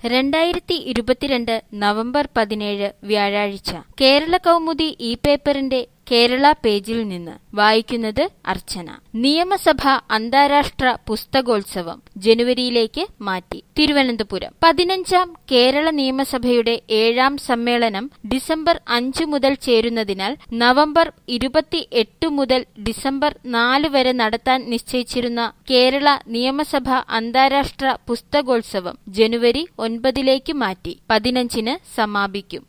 രണ്ടായിരത്തി ഇരുപത്തിരണ്ട് നവംബർ പതിനേഴ് വ്യാഴാഴ്ച കേരള കൗമുദി ഈ പേപ്പറിന്റെ കേരള പേജിൽ നിന്ന് വായിക്കുന്നത് അർച്ചന നിയമസഭ അന്താരാഷ്ട്ര പുസ്തകോത്സവം ജനുവരിയിലേക്ക് മാറ്റി തിരുവനന്തപുരം പതിനഞ്ചാം കേരള നിയമസഭയുടെ ഏഴാം സമ്മേളനം ഡിസംബർ അഞ്ചു മുതൽ ചേരുന്നതിനാൽ നവംബർ ഇരുപത്തി എട്ട് മുതൽ ഡിസംബർ നാല് വരെ നടത്താൻ നിശ്ചയിച്ചിരുന്ന കേരള നിയമസഭ അന്താരാഷ്ട്ര പുസ്തകോത്സവം ജനുവരി ഒൻപതിലേക്ക് മാറ്റി പതിനഞ്ചിന് സമാപിക്കും